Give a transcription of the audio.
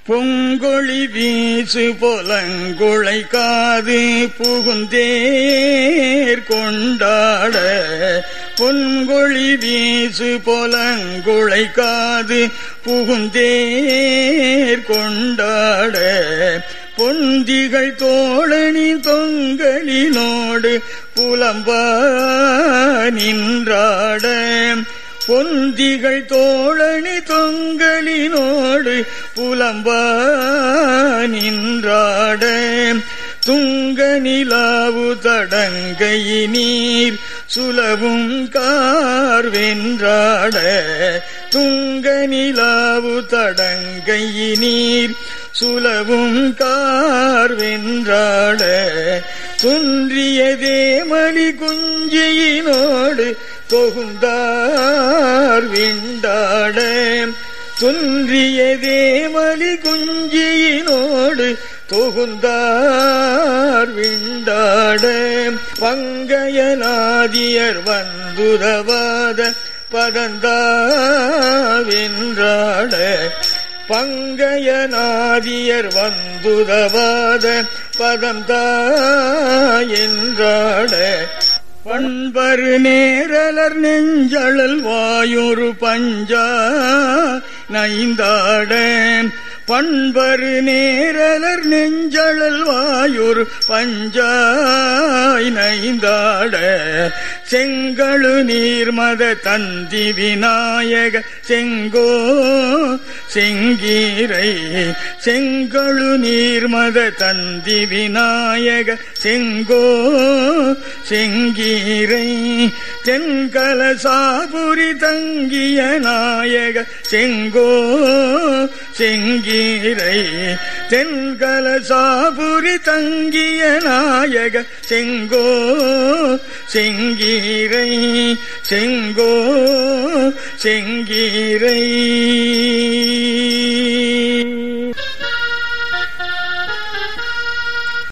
பொங்கொழி வீசு பொலங்குழை காது புகுந்தேர் கொண்டாட பொன்கொழி வீசு பொலங்குழை காது புகுந்தேர் கொண்டாட பொந்திகள் தோழனி தொங்கலினோடு புலம்பா நின்றாட பொந்திகள் தோழனி தொங்கலினோடு புலம்பா நின்றாட துங்க நிலாவு தடங்கை நீர் சுலவும் கார் வென்றாட துங்க நிலாவு தடங்கை நீர் சுலவும் கார் வென்றாட துன்றியதே மணி குஞ்சியினோடு தொகுந்தார் விண்டாட துன்றியதே மலி குஞ்சியினோடு தொகுந்தார் விண்டாட பங்கையநாதியர் வந்துதவாத பதந்தாவென்றாட பங்கையநாதியர் வந்துதவாத பதந்தாயென்றாட பண்பரு நேரலர் நெஞ்சழல் வாயுரு பஞ்சா நைந்தாட பண்பரு நேரலர் நெஞ்சழல் வாயுரு பஞ்சாய் நைந்தாட செங்கழு நீர்மத தந்தி விநாயக செங்கோ செங்கீரை செங்கழு நீர்மத தந்தி விநாயக செங்கோ செங்கீரை தென்கல சாபுரி தங்கிய நாயக செங்கோ செங்கீரை தென்கல சாபுரி தங்கிய நாயக செங்கோ செங்கீரை செங்கோ செங்கீரை